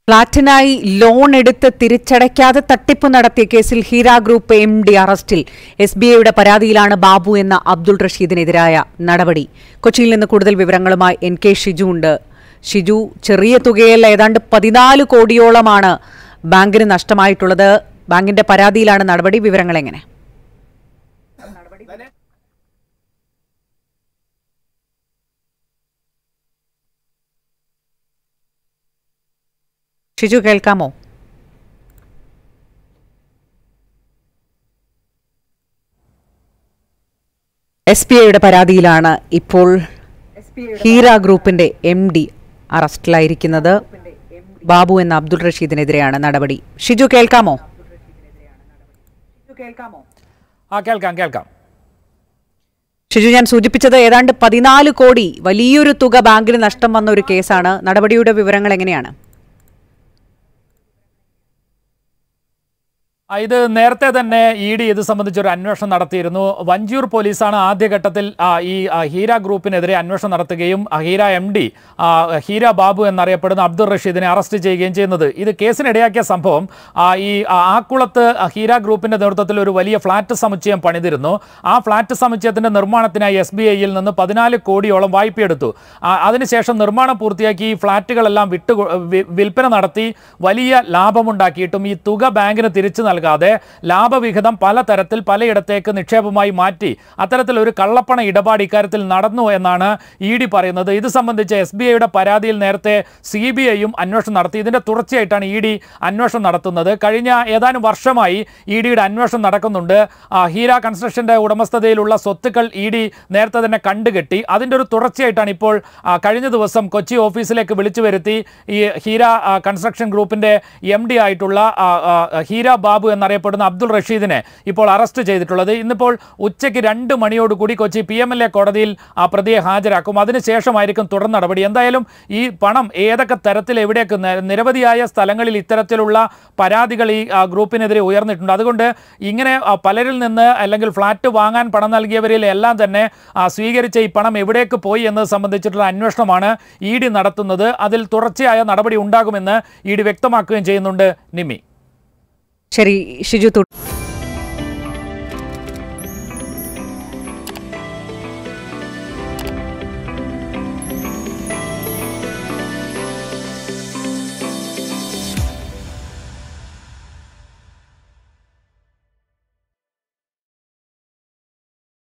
ഫ്ളാറ്റിനായി loan എടുത്ത് തിരിച്ചടയ്ക്കാതെ തട്ടിപ്പ് നടത്തിയ കേസിൽ ഹീര ഗ്രൂപ്പ് എം ഡി അറസ്റ്റിൽ എസ് ബി ഐയുടെ പരാതിയിലാണ് ബാബു എന്ന അബ്ദുൾ റഷീദിനെതിരായ നടപടി കൊച്ചിയിൽ നിന്ന് കൂടുതൽ വിവരങ്ങളുമായി എൻ കെ ഷിജു ഉണ്ട് ഷിജു ചെറിയ തുകയല്ല ഏതാണ്ട് പതിനാല് കോടിയോളമാണ് ബാങ്കിന് നഷ്ടമായിട്ടുള്ളത് ബാങ്കിന്റെ പരാതിയിലാണ് നടപടി വിവരങ്ങൾ എങ്ങനെ ഷിജു കേൾക്കാമോ എസ് ബി ഐയുടെ പരാതിയിലാണ് ഇപ്പോൾ ഹീര ഗ്രൂപ്പിന്റെ എം ഡി അറസ്റ്റിലായിരിക്കുന്നത് ബാബു എന്ന അബ്ദുൾ റഷീദിനെതിരെയാണ് നടപടി ഷിജു കേൾക്കാമോ ആ കേൾക്കാം കേൾക്കാം ഷിജു ഞാൻ സൂചിപ്പിച്ചത് ഏതാണ്ട് പതിനാല് കോടി വലിയൊരു തുക ബാങ്കിന് നഷ്ടം വന്ന ഒരു കേസാണ് നടപടിയുടെ വിവരങ്ങൾ എങ്ങനെയാണ് ആ, ഇത് നേരത്തെ തന്നെ ഇ ഡി ഇത് സംബന്ധിച്ചൊരു അന്വേഷണം നടത്തിയിരുന്നു വഞ്ചൂർ പോലീസാണ് ആദ്യഘട്ടത്തിൽ ആ, ഈ ആ, ഹീര ഗ്രൂപ്പിനെതിരെ അന്വേഷണം നടത്തുകയും ആ, ഹീര എം ഡി ഹീര ബാബു എന്നറിയപ്പെടുന്ന അബ്ദുൾ റഷീദിനെ അറസ്റ്റ് ചെയ്യുകയും ചെയ്യുന്നത് ഇത് കേസിനിടയാക്കിയ സംഭവം ആ, ഈ ആ, ആക്കുളത്ത് ആ, ഹീര ഗ്രൂപ്പിന്റെ നേതൃത്വത്തിൽ ഒരു വലിയ ഫ്ളാറ്റ് സമുച്ചയം പണിതിരുന്നു ആ ഫ്ളാറ്റ് സമുച്ചയത്തിന്റെ നിർമ്മാണത്തിനായി എസ് ബി ഐയിൽ നിന്ന് പതിനാല് കോടിയോളം വായ്പയെടുത്തു ആ, അതിനുശേഷം നിർമ്മാണം പൂർത്തിയാക്കി ഈ ഫ്ളാറ്റുകളെല്ലാം വിട്ടു വി- വിൽപ്പന നടത്തി വലിയ ലാഭമുണ്ടാക്കിയിട്ടും ഈ തുക ബാങ്കിന് തിരിച്ചു നൽകാതെ ലാഭവിഹിതം പലതരത്തിൽ പലയിടത്തേക്ക് നിക്ഷേപമായി മാറ്റി അത്തരത്തിൽ ഒരു കള്ളപ്പണ ഇടപാട് ഇക്കാര്യത്തിൽ നടന്നു എന്നാണ് ഇ ഡി പറയുന്നത് ഇത് സംബന്ധിച്ച് എസ് ബി ഐയുടെ പരാതിയിൽ നേരത്തെ സി ബി ഐയും അന്വേഷണം നടത്തി ഇതിന്റെ തുടർച്ചയായിട്ടാണ് ഇ ഡി അന്വേഷണം നടത്തുന്നത് കഴിഞ്ഞ ഏതാനും വർഷമായി ഇ ഡിയുടെ അന്വേഷണം നടക്കുന്നുണ്ട് ആ, ഹീര കൺസ്ട്രക്ഷന്റെ ഉടമസ്ഥതയിലുള്ള സ്വത്തുക്കൾ ഇ ഡി നേരത്തെ തന്നെ കണ്ടുകെട്ടി അതിന്റെ ഒരു തുടർച്ചയായിട്ടാണ് ഇപ്പോൾ ആ, കഴിഞ്ഞ ദിവസം കൊച്ചി ഓഫീസിലേക്ക് വിളിച്ചു വരുത്തി ഈ ഹീര ആ, കൺസ്ട്രക്ഷൻ ഗ്രൂപ്പിന്റെ എം ഡി ആയിട്ടുള്ള ആ, ആ, ഹീര ബാബു എന്നറിയപ്പെടുന്ന അബ്ദുൾ റഷീദിനെ ഇപ്പോൾ അറസ്റ്റ് ചെയ്തിട്ടുള്ളത് ഇന്നിപ്പോൾ ഉച്ചയ്ക്ക് രണ്ട് മണിയോടുകൂടി Kochi P M L A കോടതിയിൽ ആ പ്രതിയെ ഹാജരാക്കും അതിനുശേഷമായിരിക്കും തുടർ നടപടി എന്തായാലും ഈ പണം ഏതൊക്കെ തരത്തിൽ എവിടെയൊക്കെ ന- നിരവധിയായ സ്ഥലങ്ങളിൽ ഇത്തരത്തിലുള്ള പരാതികൾ ഈ ആ, ഗ്രൂപ്പിനെതിരെ ഉയർന്നിട്ടുണ്ട് അതുകൊണ്ട് ഇങ്ങനെ ആ, പലരിൽ നിന്ന് അല്ലെങ്കിൽ ഫ്ലാറ്റ് വാങ്ങാൻ പണം നൽകിയവരിൽ എല്ലാം തന്നെ ആ, സ്വീകരിച്ച ഈ പണം എവിടേക്ക് പോയി എന്നത് സംബന്ധിച്ചിട്ടുള്ള അന്വേഷണമാണ് ഇ ഡി നടത്തുന്നത് അതിൽ തുടർച്ചയായ നടപടി ഉണ്ടാകുമെന്ന് ഇ ഡി വ്യക്തമാക്കുകയും ചെയ്യുന്നുണ്ട് നിമി ശരി ഷിജു തു